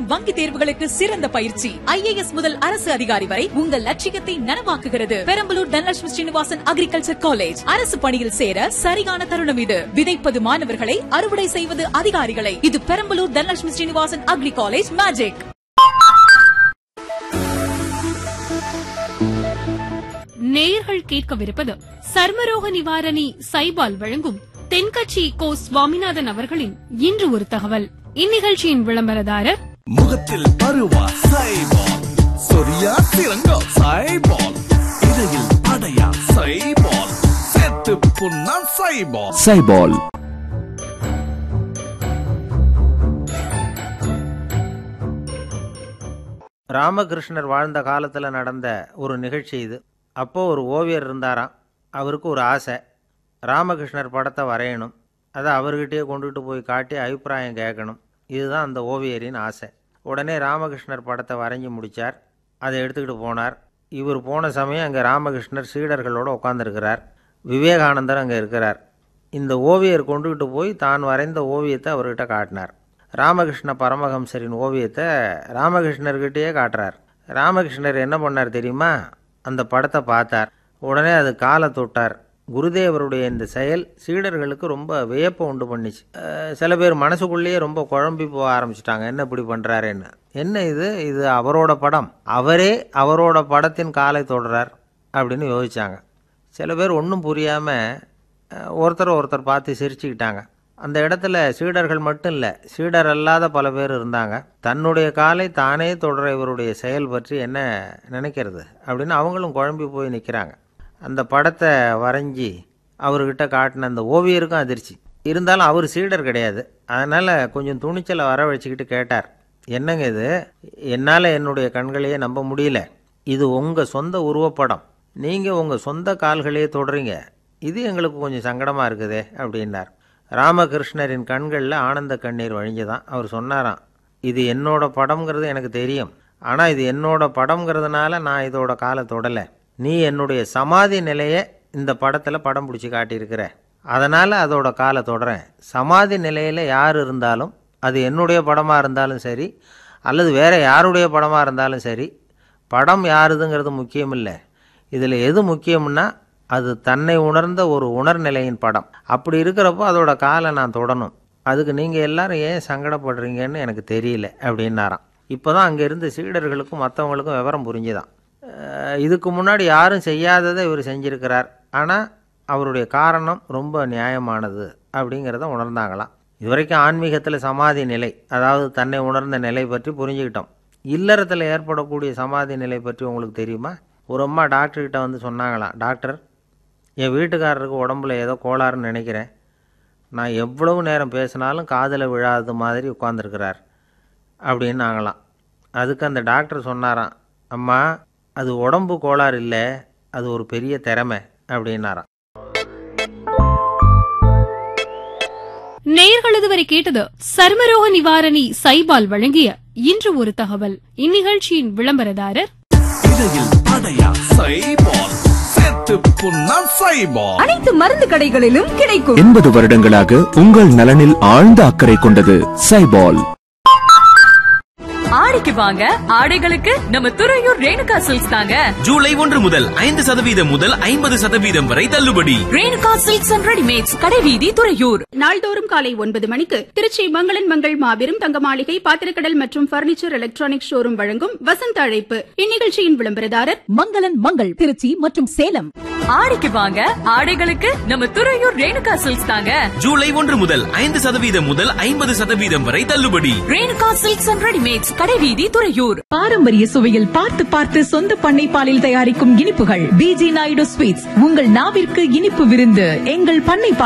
வங்கி தேர்வுகளுக்கு சிறந்த பயிற்சி ஐஏஎஸ் முதல் அரசு அதிகாரி வரை உங்கள் லட்சியத்தை நனவாக்குகிறது பெரம்பலூர் தனலட்சுமி ஸ்ரீனிவாசன் அக்ரிகல்ச்சர் காலேஜ் அரசு பணியில் சேர சரியான தருணம் இது விதைப்பது மாணவர்களை அறுவடை செய்வது அதிகாரிகளை இது Perambalur Dhanalakshmi Srinivasan agri college magic நேயர்கள் கேட்கவிருப்பது சர்மரோக நிவாரணி சைபால் வழங்கும் தென்கட்சி கோ சுவாமிநாதன் அவர்களின் இன்று ஒரு தகவல் இந்நிகழ்ச்சியின் விளம்பரதாரர் முகத்தில் பருவா சைபால் சொரியா சிறங்கா சைபால் இடையில் அடையா சைபால் செத்து புண்ணா சைபால் சைபால் ராமகிருஷ்ணர் வாழ்ந்த காலத்தில் நடந்த ஒரு நிகழ்ச்சி இது அப்போ ஒரு ஓவியர் இருந்தாராம் அவருக்கு ஒரு ஆசை ராமகிருஷ்ணர் படத்தை வரையணும் அதை அவர்கிட்டயே கொண்டுட்டு போய் காட்டி அபிப்பிராயம் கேட்கணும் இதுதான் அந்த ஓவியரின் ஆசை உடனே ராமகிருஷ்ணர் படத்தை வரைஞ்சி முடித்தார் அதை எடுத்துக்கிட்டு போனார் இவர் போன சமயம் அங்கே ராமகிருஷ்ணர் சீடர்களோடு உட்காந்துருக்கிறார் விவேகானந்தர் அங்கே இருக்கிறார் இந்த ஓவியர் கொண்டுகிட்டு போய் தான் வரைந்த ஓவியத்தை அவர்கிட்ட காட்டினார் ராமகிருஷ்ண பரமஹம்சரின் ஓவியத்தை ராமகிருஷ்ணர்கிட்டயே காட்டுறார் ராமகிருஷ்ணர் என்ன பண்ணார் தெரியுமா அந்த படத்தை பார்த்தார் உடனே அது காலை தொட்டார் குருதேவருடைய இந்த செயல் சீடர்களுக்கு ரொம்ப வியப்பை உண்டு பண்ணிச்சு அஹ் சில பேர் மனசுக்குள்ளேயே ரொம்ப குழம்பி போக ஆரம்பிச்சிட்டாங்க என்ன இப்படி பண்ணுறாருன்னு என்ன இது இது அவரோட படம் அவரே அவரோட படத்தின் காலை தொடுறார் அப்படின்னு யோசிச்சாங்க சில பேர் ஒன்றும் புரியாமல் ஒருத்தர் ஒருத்தர் பார்த்து சிரிச்சுக்கிட்டாங்க அந்த இடத்துல சீடர்கள் மட்டும் இல்லை சீடர் அல்லாத பல பேர் இருந்தாங்க தன்னுடைய காலை தானே தொடர இவருடைய செயல் பற்றி என்ன நினைக்கிறது அப்படின்னு அவங்களும் குழம்பி போய் நிற்கிறாங்க அந்த படத்தை வரைஞ்சி அவர்கிட்ட காட்டின அந்த ஓவியருக்கும் அதிர்ச்சி இருந்தாலும் அவர் சீடர் கிடையாது அதனால் கொஞ்சம் துணிச்சலை வர வச்சுக்கிட்டு கேட்டார் என்னங்க இது என்னால் என்னுடைய கண்களையே நம்ப முடியல இது உங்கள் சொந்த உருவப்படம் நீங்கள் உங்கள் சொந்த கால்களையே தொடுறீங்க இது எங்களுக்கு கொஞ்சம் சங்கடமாக இருக்குதே அப்படின்னார் ராமகிருஷ்ணரின் கண்களில் ஆனந்த கண்ணீர் வழிஞ்சுதான் அவர் சொன்னாராம் இது என்னோட படம்ங்கிறது எனக்கு தெரியும் ஆனால் இது என்னோட படம்ங்கிறதுனால நான் இதோட காலை தொடலை நீ என்னுடைய சமாதி நிலையை இந்த படத்தில் படம் பிடிச்சி காட்டியிருக்கிற அதனால் அதோட காலை தொடறேன் சமாதி நிலையில் யார் இருந்தாலும் அது என்னுடைய படமாக இருந்தாலும் சரி அல்லது வேறு யாருடைய படமாக இருந்தாலும் சரி படம் யாருதுங்கிறது முக்கியம் இல்லை இதில் எது முக்கியம்னா அது தன்னை உணர்ந்த ஒரு உணர்நிலையின் படம் அப்படி இருக்கிறப்போ அதோட காலை நான் தொடணும் அதுக்கு நீங்கள் எல்லாரும் ஏன் சங்கடப்படுறீங்கன்னு எனக்கு தெரியல அப்படின்னாராம் இப்போ தான் அங்கே இருந்த சீடர்களுக்கும் மற்றவங்களுக்கும் விவரம் புரிஞ்சுதான் அஹ் இதுக்கு முன்னாடி யாரும் செய்யாததை இவர் செஞ்சிருக்கிறார் ஆனால் அவருடைய காரணம் ரொம்ப நியாயமானது அப்படிங்கிறத உணர்ந்தாங்களாம் இதுவரைக்கும் ஆன்மீகத்தில் சமாதி நிலை அதாவது தன்னை உணர்ந்த நிலை பற்றி புரிஞ்சுக்கிட்டோம் இல்லறத்தில் ஏற்படக்கூடிய சமாதி நிலை பற்றி உங்களுக்கு தெரியுமா ஒரு அம்மா டாக்டர்கிட்ட வந்து சொன்னாங்களாம் டாக்டர் என் வீட்டுக்காரருக்கு உடம்புல ஏதோ கோளாறுன்னு நினைக்கிறேன் நான் எவ்வளவு நேரம் பேசினாலும் காதில் விழாதது மாதிரி உட்காந்துருக்கிறார் அப்படின்னாங்களாம் அதுக்கு அந்த டாக்டர் சொன்னாராம் அம்மா அது உடம்பு கோளாறு இல்லை அது ஒரு பெரிய திறமை அப்படின்னாராம் நேயர்கள் இதுவரை கேட்டது சர்மரோக நிவாரணி சைபால் வழங்கிய இன்று ஒரு தகவல் இந்நிகழ்ச்சியின் விளம்பரதாரர் இடையில் அடையா சைபால் செத்து புண்ணா சைபால் அனைத்து மருந்து கடைகளிலும் கிடைக்கும் எண்பது வருடங்களாக உங்கள் நலனில் ஆழ்ந்த அக்கறை கொண்டது சைபால் ஆடிக்கு வாங்க ஆடைகளுக்கு நம்ம துறையூர் ரேணுகா சில்க்ஸ் தாங்க ஜூலை ஒன்று முதல் ஐந்து சதவீதம் முதல் ஐம்பது சதவீதம் வரை தள்ளுபடி ரேணுகா சில்க்ஸ் அண்ட் ரெடிமேட்ஸ் கடைவீதி துறையூர் நாள்தோறும் காலை ஒன்பது மணிக்கு திருச்சி மங்களன் மங்கள் மாபெரும் தங்க மாளிகை பாத்திரக்கடல் மற்றும் பர்னிச்சர் எலக்ட்ரானிக் ஷோரூம் வழங்கும் வசந்த அழைப்பு இந்நிகழ்ச்சியின் விளம்பரதாரர் மங்களன் மங்கள் திருச்சி மற்றும் சேலம் ஆடிக்கு வாங்க ஆடைகளுக்கு நம்ம துறையூர் ரேணுகா சில்க்ஸ் தாங்க ஜூலை ஒன்று முதல் ஐந்து சதவீதம் முதல் ஐம்பது சதவீதம் வரை தள்ளுபடி ரேணுகா சில்க்ஸ் அண்ட் ரெடிமேட்ஸ் கடைவீதி துறையூர் பாரம்பரிய சுவையில் பார்த்து பார்த்து சொந்த பண்ணை பாலில் தயாரிக்கும் இனிப்புகள் பிஜி நாயுடு ஸ்வீட்ஸ் உங்கள் நாவிற்கு இனிப்பு விருந்து எங்கள் பண்ணை பால்